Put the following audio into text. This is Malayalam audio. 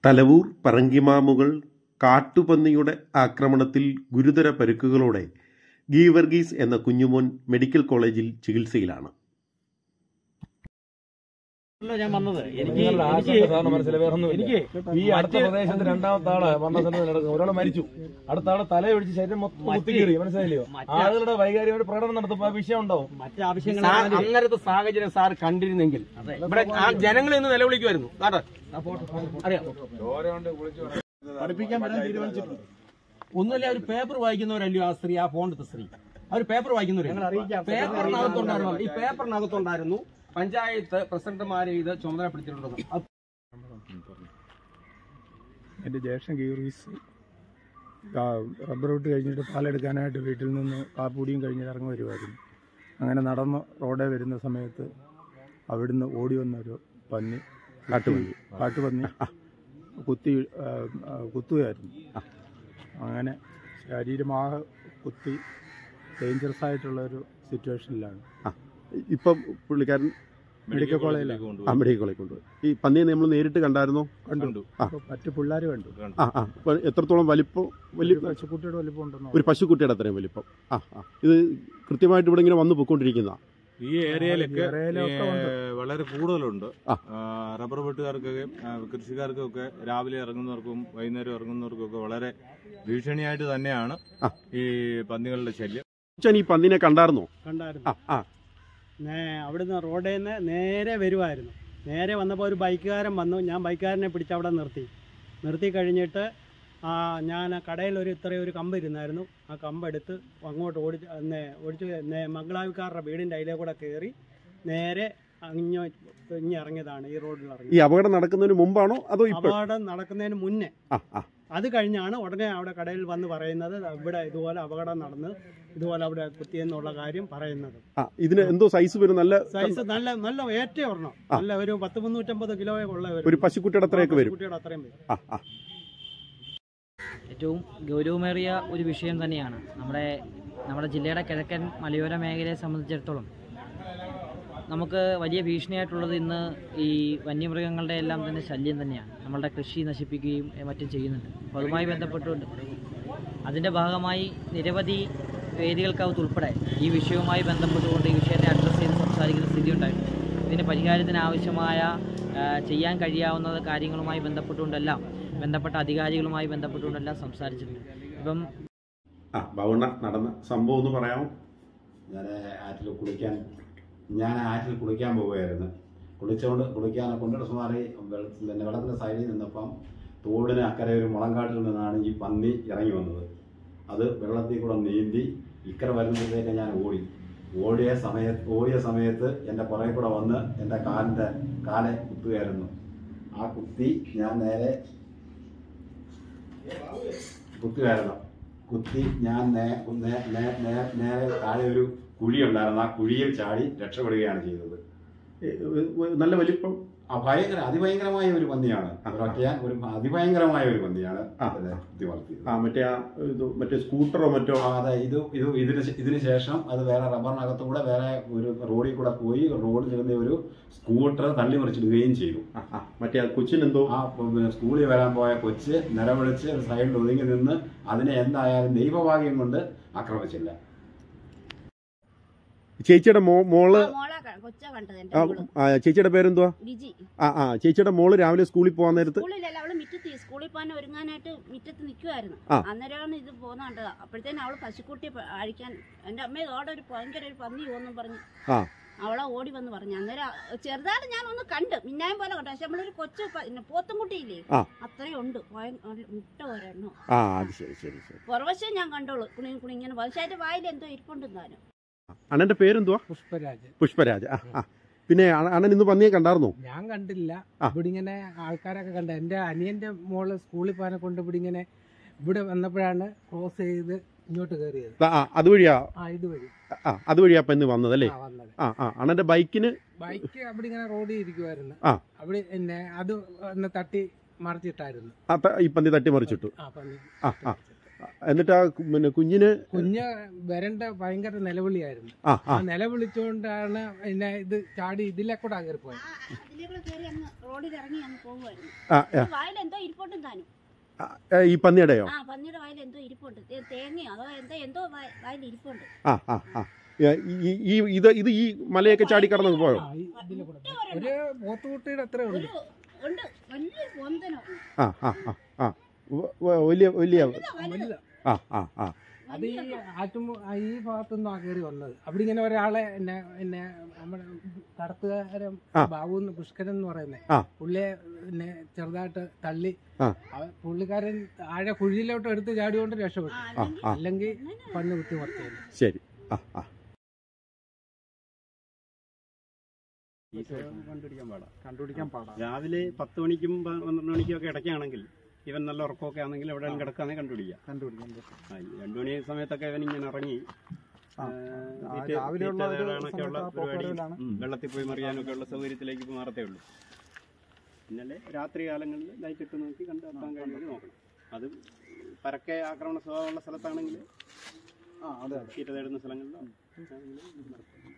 തലവൂർ പറങ്കിമാമുകൾ കാട്ടുപന്നിയുടെ ആക്രമണത്തിൽ ഗുരുതര പരുക്കുകളോടെ ഗീവർഗീസ് എന്ന കുഞ്ഞുമോൻ മെഡിക്കൽ കോളേജിൽ ചികിത്സയിലാണ് അല്ല ഞാൻ വന്നത് എനിക്ക് നിങ്ങളുടെ എനിക്ക് ആശങ്ക സാറിന് മനസ്സിലായി വേറെ ഒന്നുമില്ല. എനിക്ക് ഈ അടുത്ത പ്രദേശത്ത് രണ്ടാമത്തെ ആള് മരണ സ്ഥലത്ത് നടക്കുന്നത് ഒരാൾ മരിച്ചു അടുത്ത ആള് തലയൊഴിച്ച് ശരീരം മൊത്തം കുത്തിക്കീറി മനസ്സിലായില്ലയോ മറ്റ് ആളുകളുടെ വൈകാരികമായിട്ട് പ്രകടനം നടത്തുമ്പോ ആ വിഷയം ഉണ്ടാവും മറ്റ് ആവശ്യങ്ങൾ സാർ അന്നേരത്തെ സാഹചര്യം സാർ കണ്ടിരുന്നെങ്കിൽ ഇവിടെ ആ ജനങ്ങൾ ഇന്ന് നിലവിളിക്കുമായിരുന്നു സാറേ അറിയാം പഠിപ്പിക്കാൻ വരാൻ തീരുമാനിച്ചിട്ടുണ്ട് ഒന്നുമില്ല ഒരു പേപ്പർ വായിക്കുന്നവരല്ലയോ ആ സ്ത്രീ ആ ഫോണിലത്തെ സ്ത്രീ അവർ പേപ്പർ വായിക്കുന്നവർ പേപ്പറിനകത്തുണ്ടായിരുന്നു ഈ പേപ്പറിനകത്തുണ്ടായിരുന്നു പഞ്ചായത്ത് പ്രസിഡന്റുമാരെ ഇത് ചുമതലപ്പെടുത്തിയിട്ടുണ്ടെന്ന് അത് എൻ്റെ ജ്യേഷ്ഠൻ ഗീറീസ് റബ്ബർ വെട്ട് കഴിഞ്ഞിട്ട് പാലെടുക്കാനായിട്ട് വീട്ടിൽ നിന്ന് കാപ്പൂടിയും കഴിഞ്ഞ് ഇറങ്ങി വരുമായിരുന്നു അങ്ങനെ നടന്ന് റോഡേ വരുന്ന സമയത്ത് അവിടുന്ന് ഓടി വന്നൊരു പന്നി കാട്ടുപന്നി കാട്ടുപന്നി കുത്തി ആ, ആ, കുത്തുകയായിരുന്നു അങ്ങനെ ശരീരമാകെ കുത്തി ഡേഞ്ചറസ് ആയിട്ടുള്ള ഒരു സിറ്റുവേഷനിലാണ് ഇപ്പം പുള്ളിക്കാരൻ മെഡിക്കൽ കോളേജിലാണ് ആ മെഡിക്കൽ കോളേജിൽ കൊണ്ടുപോയി ഈ പന്നിയെ നമ്മൾ നേരിട്ട് കണ്ടായിരുന്നോ കണ്ടു ആ. അപ്പോൾ മറ്റു പിള്ളേർ കണ്ടു ആ ആ അപ്പോൾ എത്രത്തോളം വലിപ്പം വലിയ ഒരു പശുക്കുട്ടിയുടെ വലിപ്പം ഉണ്ടെന്നോ ഒരു പശുക്കുട്ടിയുടെ അത്രയും വലിപ്പം ആ ആ ഇത് കൃത്യമായിട്ട് ഇവിടെ ഇങ്ങനെ വന്നു പൊയ്ക്കൊണ്ടിരിക്കുന്ന ഈ ഏരിയയിലൊക്കെ ഏരിയയിലൊക്കെ ഉണ്ട്. ഏ, വളരെ കൂടുതലുണ്ട് ആ. ആ, റബ്ബർ വെട്ടുകാർക്കൊക്കെ ആ, കൃഷിക്കാർക്കൊക്കെ രാവിലെ ഇറങ്ങുന്നവർക്കും വൈകുന്നേരം ഇറങ്ങുന്നവർക്കും ഒക്കെ വളരെ ഭീഷണിയായിട്ട് തന്നെയാണ് ആ. ഈ പന്നികളുടെ ശല്യം അച്ഛൻ ഈ പന്നിനെ കണ്ടായിരുന്നോ കണ്ടായിരുന്നു ആ ആ നേ അവിടുന്ന് റോഡിൽ നിന്ന് നേരെ വരുമായിരുന്നു നേരെ വന്നപ്പോൾ ഒരു ബൈക്കുകാരൻ വന്നു ഞാൻ ബൈക്കുകാരനെ പിടിച്ച് അവിടെ നിർത്തി നിർത്തി കഴിഞ്ഞിട്ട് ആ ഞാൻ ആ കടയിൽ ഒരു ഇത്രയും ഒരു കമ്പ് ഇരുന്നായിരുന്നു ആ കമ്പ് എടുത്ത് അങ്ങോട്ട് ഓടിച്ച് നേ ഓടിച്ച് നേ മംഗളാവിക്കാരുടെ വീടിൻ്റെ അതിലേ കൂടെ കയറി നേരെ ഇഞ്ഞോ ഇഞ്ഞി ഇറങ്ങിയതാണ് ഈ റോഡിൽ ഈ ഇറങ്ങി അപകടം നടക്കുന്നതിന് മുമ്പാണോ അതോ ഇപ്പോൾ അപകടം നടക്കുന്നതിന് മുന്നേ ആ ആ അത് കഴിഞ്ഞാണ് ഉടനെ അവിടെ കടയിൽ വന്ന് പറയുന്നത് ഇവിടെ ഇതുപോലെ അപകടം നടന്ന് ഇതുപോലെ അവിടെ കുത്തിയെന്നുള്ള കാര്യം പറയുന്നത് ആ ഇതിന് എന്തോ സൈസ് വരും നല്ല സൈസ് നല്ല നല്ല ഏറ്റവും ഒരെണ്ണം ആ. നല്ല ഒരു പത്ത് മുന്നൂറ്റമ്പത് കിലോ ഉള്ള ഒരു പശുക്കുട്ടിയുടെ അത്രയൊക്കെ വരും കുട്ടിയുടെ അത്രയും വരും ആ ആ ഏറ്റവും ഗൗരവമേറിയ ഒരു വിഷയം തന്നെയാണ് നമ്മുടെ നമ്മുടെ ജില്ലയുടെ കിഴക്കൻ മലയോര മേഖലയെ സംബന്ധിച്ചിടത്തോളം നമുക്ക് വലിയ ഭീഷണിയായിട്ടുള്ളത് ഇന്ന് ഈ വന്യമൃഗങ്ങളുടെ എല്ലാം തന്നെ ശല്യം തന്നെയാണ് നമ്മളുടെ കൃഷി നശിപ്പിക്കുകയും എ, മറ്റും ചെയ്യുന്നുണ്ട് അപ്പോൾ അതുമായി ബന്ധപ്പെട്ടുകൊണ്ട് അതിൻ്റെ ഭാഗമായി നിരവധി വേദികൾക്കകത്ത് ഉൾപ്പെടെ ഈ വിഷയവുമായി ബന്ധപ്പെട്ടുകൊണ്ട് ഈ വിഷയത്തെ അഡ്രസ്സ് ചെയ്ത് സംസാരിക്കുന്ന സ്ഥിതി ഉണ്ടായിട്ടുണ്ട് ഇതിന് പരിഹാരത്തിന് ആവശ്യമായ ആ, ചെയ്യാൻ കഴിയാവുന്ന കാര്യങ്ങളുമായി ബന്ധപ്പെട്ടുകൊണ്ടെല്ലാം ബന്ധപ്പെട്ട അധികാരികളുമായി ബന്ധപ്പെട്ടുകൊണ്ടെല്ലാം സംസാരിച്ചിട്ടുണ്ട് ഇപ്പം ആ ഭവണ നടന്ന സംഭവം ഒന്ന് പറയാമോ ഞാൻ ആറ്റിൽ കുളിക്കാൻ ഞാൻ ആറ്റിൽ കുളിക്കാൻ പോവുകയായിരുന്നു കുളിച്ചുകൊണ്ട് കുളിക്കാൻ കൊണ്ടിട്ട് സുമാറി വെള്ള- പിന്നെ വെള്ളത്തിൻ്റെ സൈഡിൽ നിന്നപ്പം തോടിന് അക്കരെ ഒരു മുളങ്കാട്ടിൽ നിന്നാണ് ഈ പന്നി ഇറങ്ങി വന്നത് അത് വെള്ളത്തിൽ കൂടെ നീന്തി ഇക്കരെ വരുമ്പോഴത്തേക്ക് ഞാൻ ഓടി ഓടിയ സമയത്ത് ഓടിയ സമയത്ത് എൻ്റെ പുറകെ കൂടെ വന്ന് എൻ്റെ കാലിൻ്റെ കാലെ കുത്തുകയായിരുന്നു ആ കുത്തി ഞാൻ നേരെ കുത്തുകയായിരുന്നു കുത്തി ഞാൻ നേ നേ- നേ- നേ- നേരെ താഴെ ഒരു കുഴി ഉണ്ടായിരുന്നു ആ കുഴിയിൽ ചാടി രക്ഷപ്പെടുകയാണ് ചെയ്തത് ഏ, ഏ, നല്ല വലിപ്പം ആ ഭയങ്കര അതിഭയങ്കരമായ ഒരു പന്നിയാണ് ഒരൊക്കെയാൻ ഒരു അതിഭയങ്കരമായ ഒരു പന്നിയാണ് ആ. അതിനെ കുത്തി വളർത്തിയത് ആ മറ്റേ ആ ഇത് മറ്റേ സ്കൂട്ടറോ മറ്റോ ആ, അതെ ഇത് ഇത് ഇതിന് ശേ- ഇതിന് ശേഷം അത് വേറെ റബ്ബറിനകത്തു കൂടെ വേറെ ഒരു റോഡിൽ കൂടെ പോയി റോഡിൽ ഇരുന്ന ഒരു സ്കൂട്ടർ തള്ളി മറിച്ചിടുകയും ചെയ്തു ആ ആ മറ്റേ ആ കൊച്ചിനെന്തോ ആ പിന്നെ സ്കൂളിൽ വരാൻ പോയ കൊച്ച് നിലവിളിച്ച് ഒരു സൈഡിൽ ഒതുങ്ങി നിന്ന് അതിനെ എന്തായാലും ദൈവഭാഗ്യം കൊണ്ട് ആക്രമിച്ചില്ല ചേച്ചിയുടെ മോ മോള് മോളെ കൊച്ച കണ്ടത് എന്റെ ആ, മോള്. ആ, ചേച്ചിയുടെ പേരെന്തുവാ വിജി ആ ആ ചേച്ചിയുടെ മോള് രാവിലെ സ്കൂളിൽ പോകാൻ നേരത്ത് സ്കൂളിലല്ല അവള് മിറ്റത്ത് സ്കൂളിൽ പോകാൻ ഒരുങ്ങാനായിട്ട് മിറ്റത്ത് നിൽക്കുമായിരുന്നു ആ. അന്നേരമാണ് ഇത് പോകുന്ന കണ്ടത് അപ്പോഴത്തേനും അവള് പശുക്കുട്ടിയെ പ- അഴിക്കാൻ എന്റെ അമ്മ ഇതോടെ ഒരു ഭയങ്കര ഒരു പന്നി പോകുന്നു പറഞ്ഞു ആ. അവളെ ഓടി വന്ന് പറഞ്ഞു അന്നേരം അ- ചെറുതായിട്ട് ഞാൻ ഒന്ന് കണ്ട് മിന്നായം പോലെ കണ്ടു പക്ഷെ നമ്മളൊരു കൊച്ചു പ- പിന്നെ പോത്തുംകുട്ടിയില്ലേ ആ. അത്രയും ഉണ്ട് ഭയ- നല്ല മുട്ട ഒരെണ്ണം ആ അത് ശരി ശരി ശരി പുറവശം ഞാൻ കണ്ടോളൂ കുണി കുണി ഇങ്ങനെ പക്ഷെ അതിന്റെ വായിൽ എന്തോ ഇരിപ്പുണ്ടെന്നാലും അണ്ണന്റെ പേരെന്തുവാ പുഷ്പരാജ് പുഷ്പരാജ് ആ ആ പിന്നെ അണ്ണ- അണ്ണൻ ഇന്ന് പന്നിയെ കണ്ടായിരുന്നോ ഞാൻ കണ്ടില്ല ആ. ഇവിടെ ഇങ്ങനെ ആൾക്കാരൊക്കെ കണ്ട എൻ്റെ അനിയന്റെ മോള് സ്കൂളിൽ പോകാനെ കൊണ്ട് ഇവിടെ ഇങ്ങനെ ഇവിടെ വന്നപ്പോഴാണ് ക്രോസ് ചെയ്ത് ഇങ്ങോട്ട് കയറിയത് ആ, ആ അതുവഴിയാ ആ ഇതുവഴി ആ അതുവഴിയാ പന്നി വന്നതല്ലേ ആ വന്നത് ആ ആ അണ്ണന്റെ ബൈക്കിന് ബൈക്ക് അവിടെ ഇങ്ങനെ റോഡിൽ ഇരിക്കുമായിരുന്നു ആ. അവിടെ പിന്നെ അത് ഒന്ന് തട്ടി മറിച്ചിട്ടായിരുന്നു ആ ത- ഈ പന്നി തട്ടി മറിച്ചിട്ടു ആ പന്നി ആ ആ എന്നിട്ട് ആ കു- പിന്നെ കുഞ്ഞിന് കുഞ്ഞ് വരണ്ട ഭയങ്കര നിലവിളിയായിരുന്നു ആ ആ ആ നിലവിളിച്ചുകൊണ്ടാണ് പിന്നെ ഇത് ചാടി ഇതിലെ കൂടെ കയറി പോയത് അതിലേക്കൂടെ കയറി അങ്ങ് റോഡിൽ ഇറങ്ങി അങ്ങ് പോകുമായിരുന്നു ആ ആ വായിൽ എന്തോ ഇരിപ്പുണ്ട് ഏ, ഈ പന്നിയുടെയോ ആ പന്നിയുടെ വായിൽ എന്തോ ഇരിപ്പുണ്ട് തേ- തേങ്ങയോ അതോ എന്തോ എന്തോ വായ- വായിൽ ഇരിപ്പുണ്ട് ആ ആ ആ ഏ, ഈ ഈ ഇത് ഇത് ഈ മലയൊക്കെ ചാടി കടന്നു പോയോ ആ, ഈ ഇതിലെ കൂടെ. ഒരു പോത്തുകുട്ടിയുടെ അത്ര ഉണ്ട് ഒരു ഉണ്ട് വലിയ പൊന്തനോ ആ ആ ആ ആ വ- വ- വലിയ വലിയ വലുതാ ആ ആ ആ അത് ഈ ആറ്റുമു ആ ഈ ഭാഗത്തുനിന്നാ കയറി വന്നത് അവിടെ ഇങ്ങനെ ഒരാളെ എന്നെ എന്നെ നമ്മുടെ കടത്തുകാരൻ ആ. ബാബു എന്ന് പുഷ്കരൻ എന്ന് പറയുന്നത് ആ. പുള്ളിയെ പിന്നെ ചെറുതായിട്ട് തള്ളി ആ. അവൻ- പുള്ളിക്കാരൻ താഴെ കുഴിയിലോട്ട് എടുത്ത് ചാടിക്കൊണ്ട് രക്ഷപ്പെട്ടു ആ ആ അല്ലെങ്കിൽ പന്നി കുത്തി മറിച്ചു ശരി ആ ആ ഈ സാധനം കണ്ടുപിടിക്കാൻ പാടാ കണ്ടുപിടിക്കാൻ പാടാ രാവിലെ പത്ത് മണിക്കും പ- പന്ത്രണ്ട് മണിക്കും ഒക്കെ ഇടയ്ക്കാണെങ്കിൽ ഇവൻ നല്ല ഉറക്കമൊക്കെ ആണെങ്കിൽ എവിടെയും കിടക്കാണെങ്കിൽ കണ്ടുപിടിക്കാം കണ്ടുപിടിക്കാം ആ, ഈ രണ്ടു മണി സമയത്തൊക്കെ ഇവൻ ഇങ്ങനെ ഇറങ്ങി ആ, തീറ്റ- രാവിലെയുള്ള തീറ്റ ഒരു തേടാനൊക്കെ ഉള്ള സമയത്ത് ആ പരിപാടി പോക്കുവരവിലാണ്. ഉം, വെള്ളത്തിൽ പോയി മറിയാനൊക്കെ ഉള്ള സൗകര്യത്തിലേക്ക് ഇപ്പോൾ മാറത്തേ ഉള്ളൂ ഇന്നലെ രാത്രി കാലങ്ങളിൽ ലൈറ്റ് ഇട്ട് നോക്കി കണ്ടെത്താൻ കഴിയുന്നത് നോക്കണം അത് പരക്കെ ആക്രമണ സ്വഭാവമുള്ള സ്ഥലത്താണെങ്കിൽ ആ അതെ അതെ തീറ്റ തേടുന്ന സ്ഥലങ്ങളിൽ